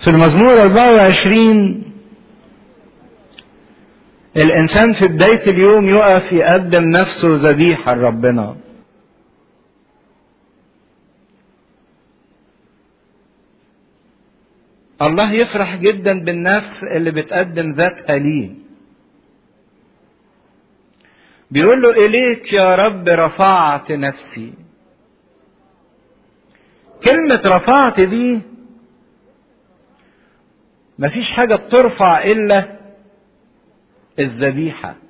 في المزمور 24 الإنسان في بداية اليوم يقف يقدم نفسه ذبيحة لربنا الله يفرح جدا بالنفس اللي بتقدم ذاتها ليه بيقول له إليك يا رب رفعت نفسي كلمة رفعت دي مفيش حاجة بترفع إلا الذبيحة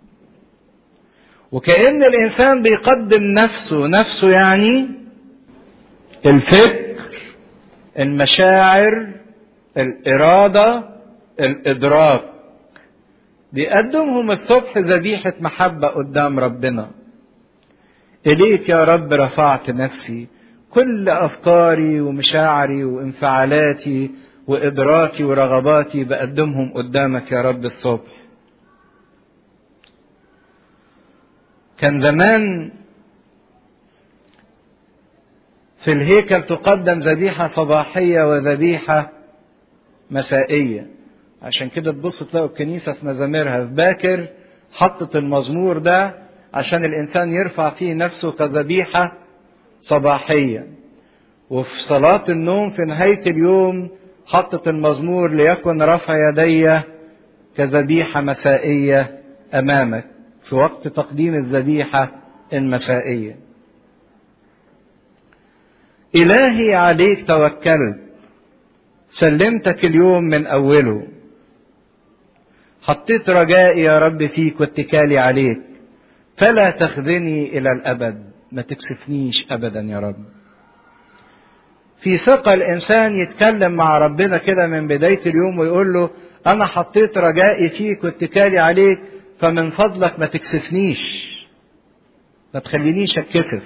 وكأن الإنسان بيقدم نفسه نفسه يعني الفكر المشاعر الإرادة الإدراك بيقدمهم الصبح ذبيحة محبة قدام ربنا إليك يا رب رفعت نفسي كل أفكاري ومشاعري وانفعالاتي وإدراكي ورغباتي بقدمهم قدامك يا رب الصبح كان زمان في الهيكل تقدم ذبيحة صباحية وذبيحة مسائية عشان كده تبص تلاقوا الكنيسة في مزاميرها في باكر حطت المزمور ده عشان الإنسان يرفع فيه نفسه كذبيحة صباحية وفي صلاة النوم في نهاية اليوم حطت المزمور ليكن رفع يدي كذبيحة مسائية أمامك في وقت تقديم الذبيحة المسائية إلهي عليك توكلت سلمتك اليوم من أوله حطيت رجائي يا رب فيك واتكالي عليك فلا تخذني إلى الأبد ما تكسفنيش أبدا يا رب في ثقة الإنسان يتكلم مع ربنا كده من بداية اليوم ويقول له أنا حطيت رجائي فيك واتكالي عليك فمن فضلك ما تكسفنيش ما تخلينيش اتكسف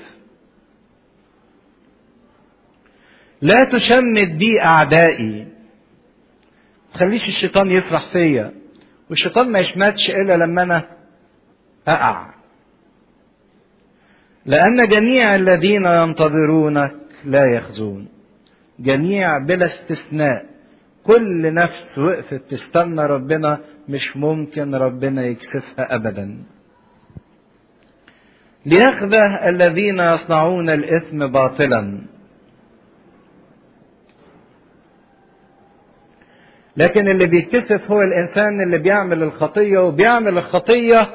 لا تشمت بي أعدائي تخليش الشيطان يفرح فيا والشيطان ما يشمتش إلا لما أنا أقع لأن جميع الذين ينتظرونك لا يخزون جميع بلا استثناء كل نفس وقفت تستنى ربنا مش ممكن ربنا يكسفها أبدا ليخذه الذين يصنعون الإثم باطلا لكن اللي بيتكسف هو الإنسان اللي بيعمل الخطية وبيعمل الخطية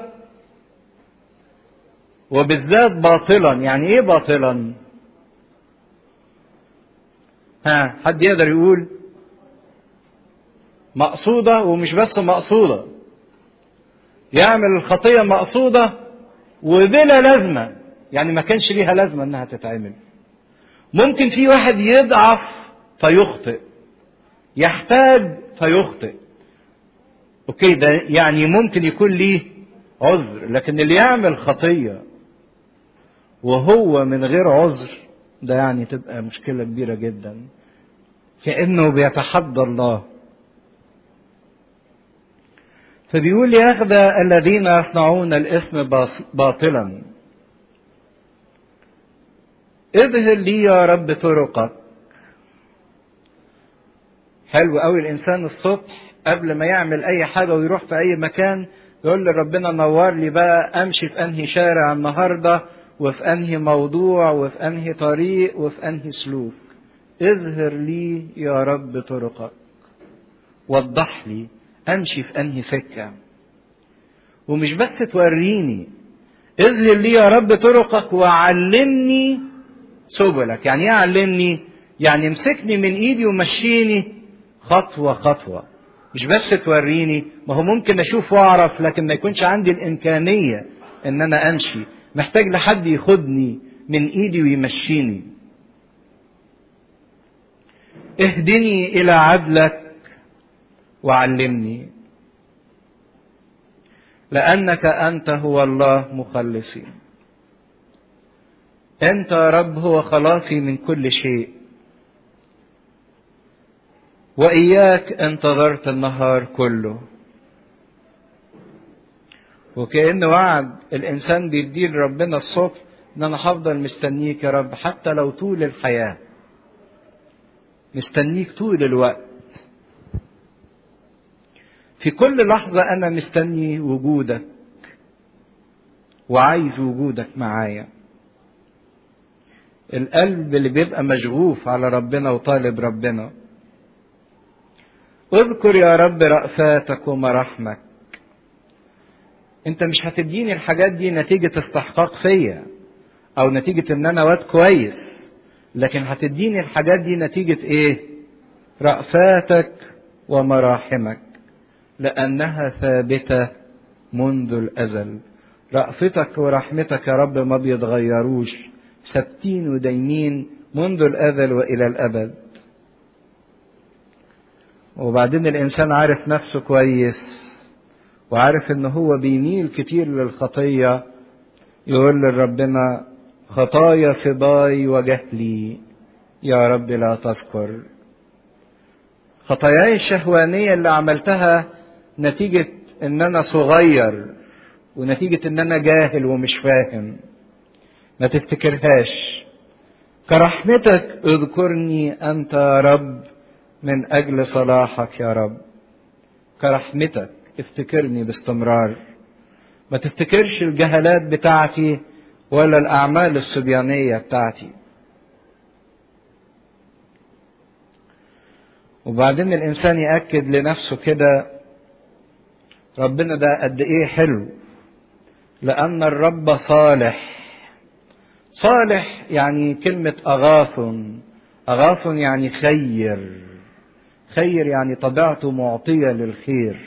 وبالذات باطلا يعني ايه باطلا ها حد يقدر يقول مقصودة ومش بس مقصودة يعمل الخطية مقصودة وبلا لازمة يعني ما كانش ليها لازمة انها تتعمل ممكن في واحد يضعف فيخطئ يحتاج فيخطئ اوكي ده يعني ممكن يكون ليه عذر لكن اللي يعمل خطية وهو من غير عذر ده يعني تبقى مشكلة كبيرة جدا كأنه بيتحدى الله فبيقول ياخذ الذين يصنعون الإثم باطلا اظهر لي يا رب طرقك حلو قوي الانسان الصبح قبل ما يعمل اي حاجه ويروح في اي مكان يقول لربنا نور لي بقى امشي في انهي شارع النهارده وفي انهي موضوع وفي انهي طريق وفي انهي سلوك اظهر لي يا رب طرقك وضح لي امشي في انهي سكه ومش بس توريني اظهر لي يا رب طرقك وعلمني سبلك يعني ايه علمني يعني امسكني من ايدي ومشيني خطوة خطوة مش بس توريني ما هو ممكن اشوف واعرف لكن ما يكونش عندي الامكانية ان انا امشي محتاج لحد ياخدني من ايدي ويمشيني اهدني الى عدلك وعلمني لانك انت هو الله مخلصي انت يا رب هو خلاصي من كل شيء وإياك انتظرت النهار كله وكأن وعد الإنسان بيديه لربنا الصبح إن أنا هفضل مستنيك يا رب حتى لو طول الحياة مستنيك طول الوقت في كل لحظة أنا مستني وجودك وعايز وجودك معايا القلب اللي بيبقى مشغوف على ربنا وطالب ربنا اذكر يا رب رأفاتك ومراحمك انت مش هتديني الحاجات دي نتيجة استحقاق فيا او نتيجة ان انا واد كويس لكن هتديني الحاجات دي نتيجة ايه رأفاتك ومراحمك لأنها ثابتة منذ الأزل رأفتك ورحمتك يا رب ما بيتغيروش ثابتين ودايمين منذ الأزل وإلى الأبد وبعدين الإنسان عارف نفسه كويس وعارف إن هو بيميل كتير للخطية يقول لربنا خطايا في باي وجهلي يا رب لا تذكر خطاياي الشهوانية اللي عملتها نتيجة ان انا صغير ونتيجة ان انا جاهل ومش فاهم ما تفتكرهاش كرحمتك اذكرني انت يا رب من اجل صلاحك يا رب كرحمتك افتكرني باستمرار ما تفتكرش الجهالات بتاعتي ولا الاعمال الصبيانية بتاعتي وبعدين الانسان ياكد لنفسه كده ربنا ده قد ايه حلو لان الرب صالح صالح يعني كلمه اغاث اغاث يعني خير خير يعني طبيعته معطيه للخير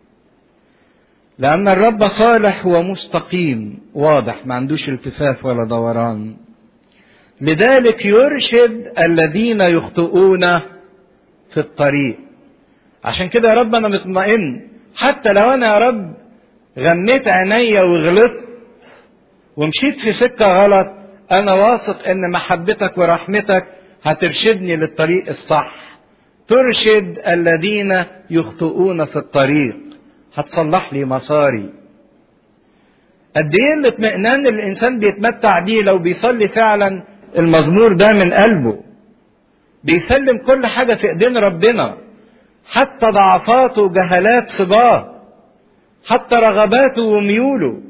لان الرب صالح ومستقيم واضح ما عندوش التفاف ولا دوران لذلك يرشد الذين يخطئون في الطريق عشان كده يا رب انا مطمئن حتى لو انا يا رب غميت عينيا وغلطت ومشيت في سكه غلط انا واثق ان محبتك ورحمتك هترشدني للطريق الصح ترشد الذين يخطئون في الطريق هتصلح لي مساري قد ايه الاطمئنان اللي الانسان بيتمتع بيه لو بيصلي فعلا المزمور ده من قلبه بيسلم كل حاجة في ايدين ربنا حتى ضعفاته وجهالات صباه حتى رغباته وميوله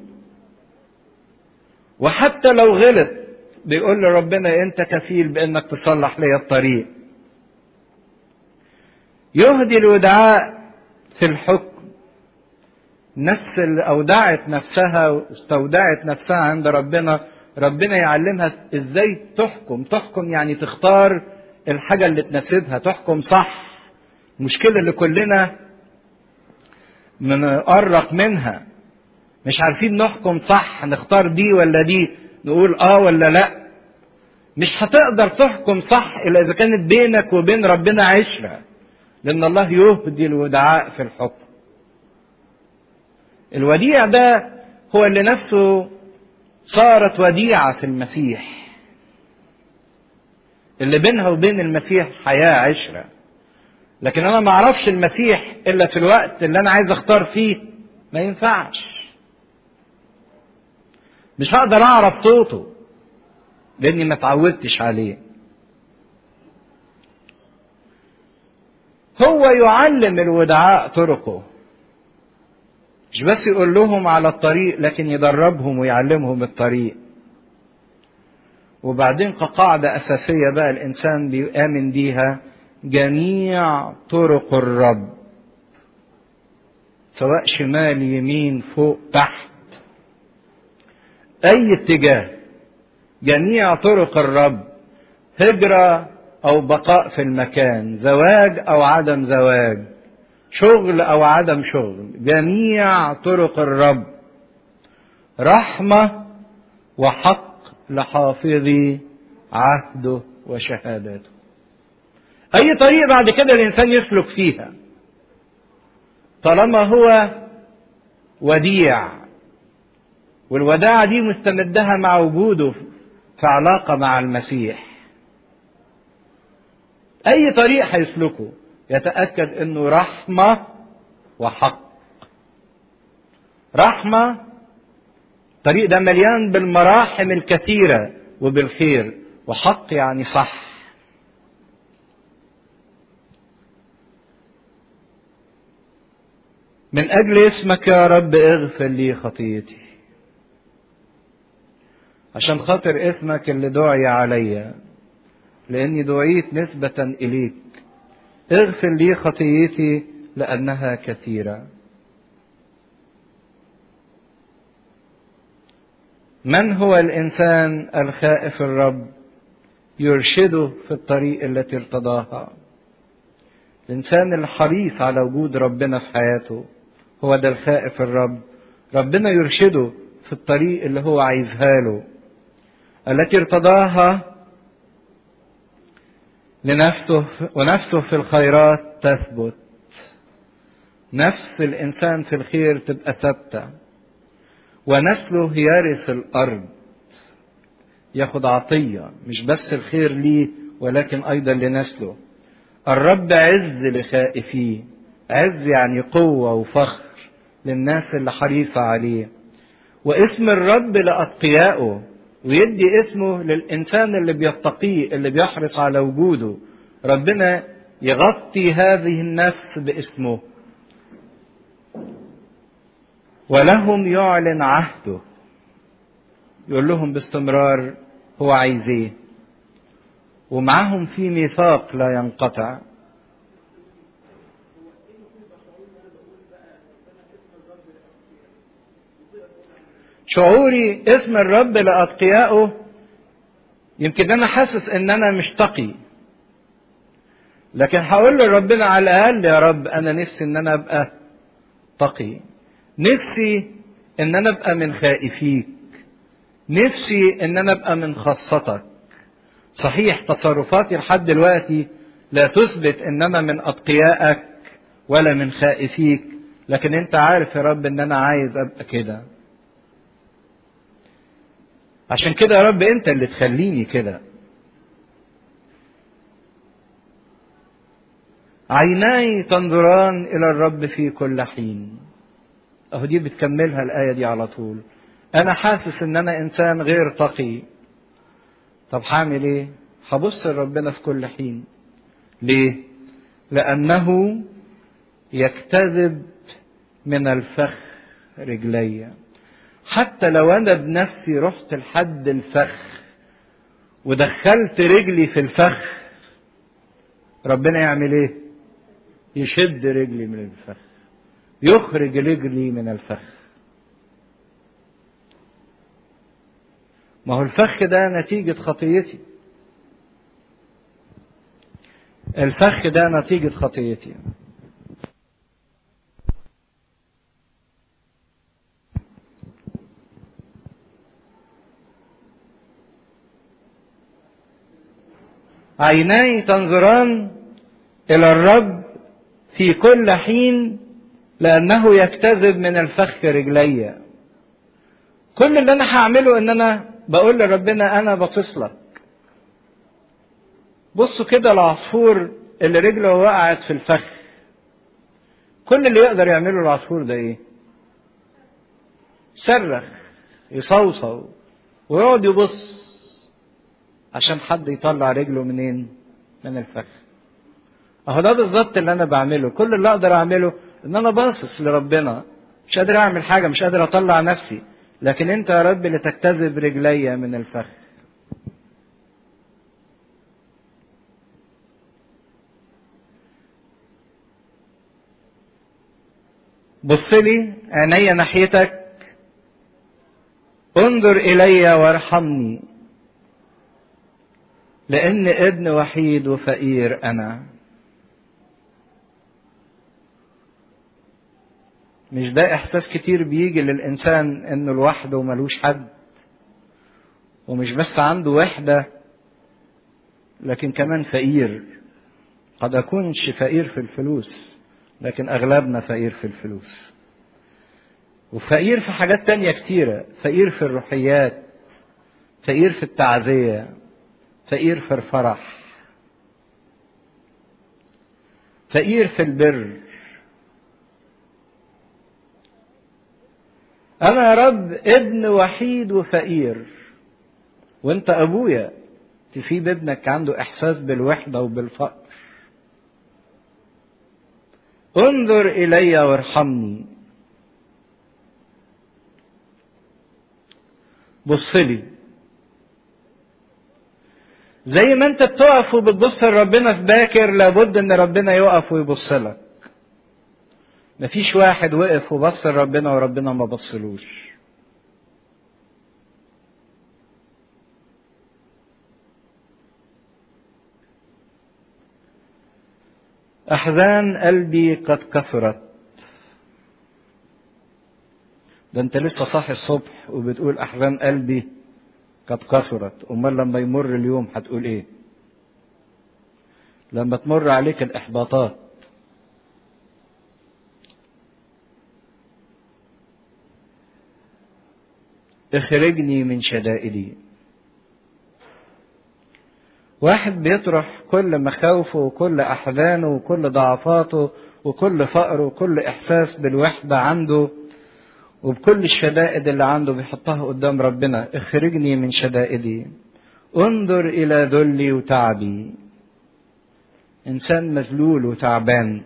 وحتى لو غلط بيقول لربنا انت كفيل بانك تصلح لي الطريق يهدي الودعاء في الحكم نفس اللي اودعت نفسها واستودعت نفسها عند ربنا ربنا يعلمها ازاي تحكم تحكم يعني تختار الحاجة اللي تناسبها تحكم صح المشكلة اللي كلنا بنقرق منها مش عارفين نحكم صح نختار دي ولا دي نقول اه ولا لا مش هتقدر تحكم صح الا اذا كانت بينك وبين ربنا عشرة لان الله يهدي الودعاء في الحكم الوديع ده هو اللي نفسه صارت وديعة في المسيح اللي بينها وبين المسيح حياة عشرة لكن انا ما اعرفش المسيح الا في الوقت اللي انا عايز اختار فيه ما ينفعش مش هقدر اعرف صوته لاني ما اتعودتش عليه هو يعلم الودعاء طرقه مش بس يقول لهم على الطريق لكن يدربهم ويعلمهم الطريق وبعدين كقاعدة أساسية بقى الإنسان بيؤمن بيها جميع طرق الرب سواء شمال يمين فوق تحت أي اتجاه جميع طرق الرب هجرة أو بقاء في المكان زواج أو عدم زواج شغل أو عدم شغل جميع طرق الرب رحمة وحق لحافظي عهده وشهاداته اي طريق بعد كده الانسان يسلك فيها طالما هو وديع والوداعة دي مستمدها مع وجوده في علاقة مع المسيح أي طريق هيسلكه يتأكد إنه رحمة وحق رحمة الطريق ده مليان بالمراحم الكثيرة وبالخير وحق يعني صح من أجل اسمك يا رب اغفر لي خطيتي عشان خاطر اسمك اللي دعي عليا لأني دعيت نسبة إليك اغفر لي خطيتي لأنها كثيرة من هو الإنسان الخائف الرب يرشده في الطريق التي ارتضاها الإنسان الحريص على وجود ربنا في حياته هو ده الخائف الرب ربنا يرشده في الطريق اللي هو عايزها له التي ارتضاها لنفسه ونفسه في الخيرات تثبت نفس الإنسان في الخير تبقى ثابتة ونسله يرث الأرض ياخد عطية مش بس الخير ليه ولكن أيضا لنسله الرب عز لخائفيه عز يعني قوة وفخر للناس اللي حريصة عليه واسم الرب لأتقيائه ويدي اسمه للإنسان اللي بيتقيه اللي بيحرص على وجوده ربنا يغطي هذه النفس باسمه ولهم يعلن عهده يقول لهم باستمرار هو عايز ايه ومعهم في ميثاق لا ينقطع شعوري اسم الرب لأتقيائه يمكن أنا حاسس إن أنا مش تقي لكن هقول لربنا على الأقل يا رب أنا نفسي إن أنا أبقى تقي نفسي إن أنا أبقى من خائفيك نفسي إن أنا أبقى من خاصتك صحيح تصرفاتي لحد دلوقتي لا تثبت إن أنا من أتقيائك ولا من خائفيك لكن أنت عارف يا رب إن أنا عايز أبقى كده عشان كده يا رب انت اللي تخليني كده عيناي تنظران الى الرب في كل حين اهو دي بتكملها الايه دي على طول انا حاسس ان انا انسان غير تقي طب هعمل ايه هبص لربنا في كل حين ليه لانه يكتذب من الفخ رجليّ حتى لو انا بنفسي رحت لحد الفخ ودخلت رجلي في الفخ ربنا يعمل ايه يشد رجلي من الفخ يخرج رجلي من الفخ ما هو الفخ ده نتيجة خطيتي الفخ ده نتيجة خطيتي عيناي تنظران الى الرب في كل حين لانه يكتذب من الفخ رجلي كل اللي انا هعمله ان انا بقول لربنا انا باصص لك بصوا كده العصفور اللي رجله وقعت في الفخ كل اللي يقدر يعمله العصفور ده ايه صرخ يصوصو ويقعد يبص عشان حد يطلع رجله منين من الفخ اهو ده بالظبط اللي انا بعمله كل اللي اقدر اعمله ان انا باصص لربنا مش قادر اعمل حاجه مش قادر اطلع نفسي لكن انت يا رب اللي تجتذب رجلي من الفخ بص لي عيني ناحيتك انظر الي وارحمني لأن ابن وحيد وفقير أنا مش ده إحساس كتير بيجي للإنسان إنه لوحده وملوش حد ومش بس عنده وحدة لكن كمان فقير قد أكونش فقير في الفلوس لكن أغلبنا فقير في الفلوس وفقير في حاجات تانية كتيرة فقير في الروحيات فقير في التعزية فقير في الفرح فقير في البر انا يا رب ابن وحيد وفقير وانت ابويا تفيد ابنك عنده احساس بالوحده وبالفقر انظر إلي وارحمني بص لي زي ما انت بتقف وبتبص لربنا في باكر لابد ان ربنا يقف ويبص لك مفيش واحد وقف وبص لربنا وربنا ما بصلوش أحزان قلبي قد كثرت ده أنت لسه صاحي الصبح وبتقول أحزان قلبي قد كثرت أمال لما يمر اليوم هتقول إيه لما تمر عليك الإحباطات اخرجني من شدائدي واحد بيطرح كل مخاوفه وكل احزانه وكل ضعفاته وكل فقره وكل احساس بالوحده عنده وبكل الشدائد اللي عنده بيحطها قدام ربنا اخرجني من شدائدي انظر الى ذلي وتعبي انسان مذلول وتعبان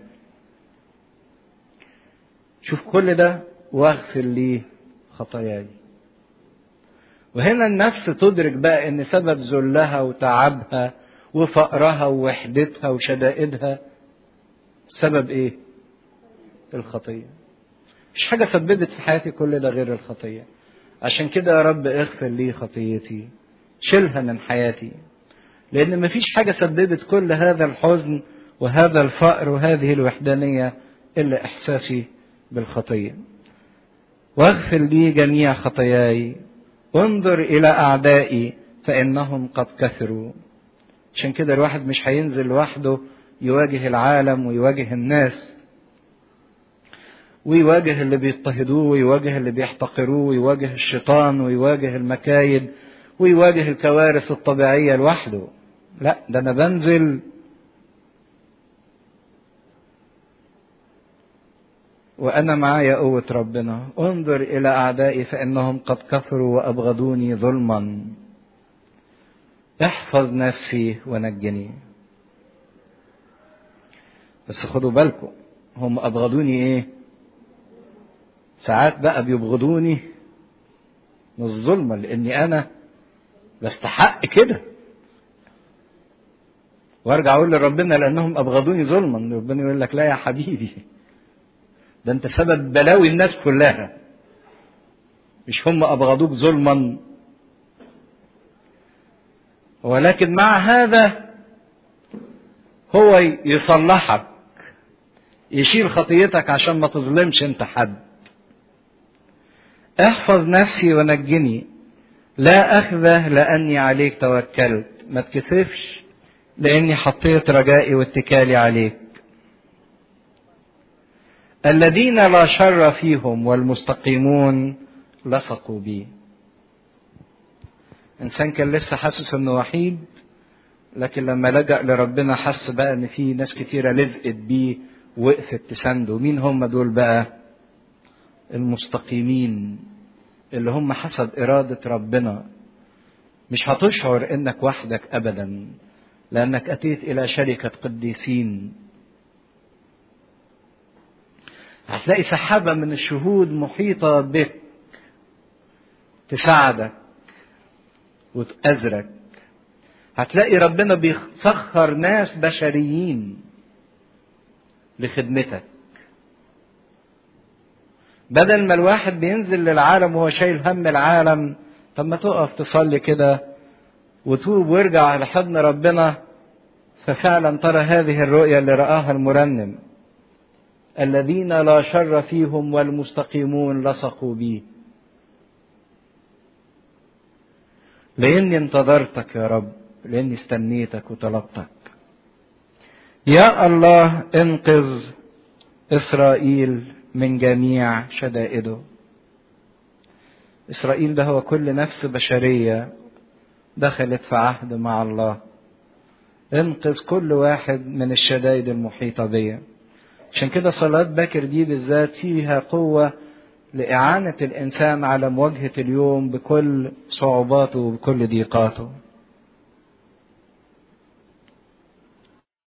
شوف كل ده واغفر لي خطاياي وهنا النفس تدرك بقى ان سبب ذلها وتعبها وفقرها ووحدتها وشدائدها سبب ايه الخطيه مش حاجه سببت في حياتي كل ده غير الخطيه عشان كده يا رب اغفر لي خطيتي شيلها من حياتي لان مفيش حاجه سببت كل هذا الحزن وهذا الفقر وهذه الوحدانيه الا احساسي بالخطيه واغفر لي جميع خطاياي انظر الى اعدائي فانهم قد كثروا عشان كده الواحد مش هينزل لوحده يواجه العالم ويواجه الناس ويواجه اللي بيضطهدوه ويواجه اللي بيحتقروه ويواجه الشيطان ويواجه المكايد ويواجه الكوارث الطبيعيه لوحده لا ده انا بنزل وأنا معايا قوة ربنا انظر إلى أعدائي فإنهم قد كفروا وأبغضوني ظلما احفظ نفسي ونجني بس خدوا بالكم هم أبغضوني إيه ساعات بقى بيبغضوني مش ظلما لأني أنا بستحق كده وارجع اقول لربنا لانهم ابغضوني ظلما ربنا يقول لك لا يا حبيبي ده انت سبب بلاوي الناس كلها مش هم ابغضوك ظلما ولكن مع هذا هو يصلحك يشيل خطيتك عشان ما تظلمش انت حد احفظ نفسي ونجني لا اخذه لاني عليك توكلت ما تكسفش لاني حطيت رجائي واتكالي عليك الذين لا شر فيهم والمستقيمون لصقوا بي انسان كان لسه حاسس انه وحيد لكن لما لجأ لربنا حس بقى ان في ناس كتيره لزقت بيه وقفت تسنده مين هم دول بقى المستقيمين اللي هم حسب إرادة ربنا مش هتشعر انك وحدك ابدا لانك اتيت الى شركة قديسين هتلاقي سحابة من الشهود محيطة بك تساعدك وتأذرك هتلاقي ربنا بيسخر ناس بشريين لخدمتك بدل ما الواحد بينزل للعالم وهو شايل هم العالم طب ما تقف تصلي كده وتوب وارجع لحضن ربنا ففعلا ترى هذه الرؤيا اللي رآها المرنم الذين لا شر فيهم والمستقيمون لصقوا بي لاني انتظرتك يا رب لاني استنيتك وطلبتك يا الله انقذ اسرائيل من جميع شدائده اسرائيل ده هو كل نفس بشريه دخلت في عهد مع الله انقذ كل واحد من الشدائد المحيطه بيه عشان كده صلاة باكر دي بالذات فيها قوة لإعانة الإنسان على مواجهة اليوم بكل صعوباته وبكل ضيقاته